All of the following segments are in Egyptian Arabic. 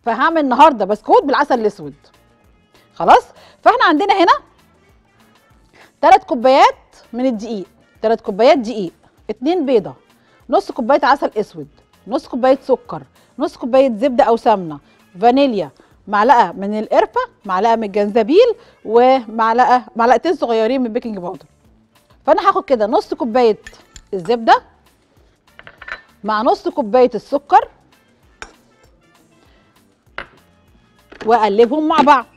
فهعمل النهارده بسكوت بالعسل الاسود خلاص فاحنا عندنا هنا ثلاث كوبايات من الدقيق ثلاث كوبايات دقيق اتنين بيضه نص كوبايه عسل اسود نص كوبايه سكر نص كوبايه زبده او سمنه فانيليا معلقه من القرفه معلقه من الجنزبيل ومعلقه معلقتين صغيرين من بيكنج باودر فانا هاخد كده نص كوبايه الزبده مع نص كوبايه السكر واقلبهم مع بعض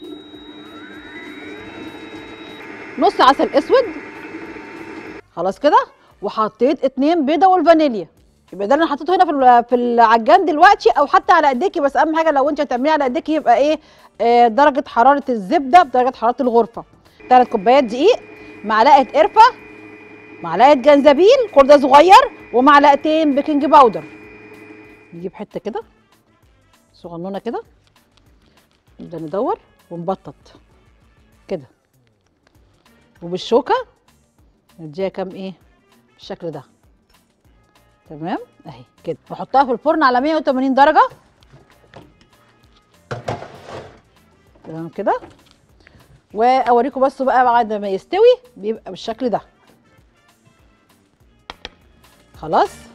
نص عسل اسود خلاص كده وحطيت اتنين بيضه والفانيليا يبقى ده اللي انا حطيته هنا في ال- في العجان دلوقتي او حتى على ايديكي بس اهم حاجه لو انت هتعمليه على ايديكي يبقى ايه آه درجه حراره الزبده بدرجه حراره الغرفه ثلاث كوبايات دقيق معلقه قرفه معلقه جنزبيل كل ده صغير ومعلقتين بيكنج باودر نجيب حته كده صغنونه كده نبدا ندور ونبطط كده وبالشوكه نديها كام ايه بالشكل ده تمام اهي كده بحطها في الفرن على 180 درجه تمام كده واوريكم بس بقى بعد ما يستوي بيبقى بالشكل ده خلاص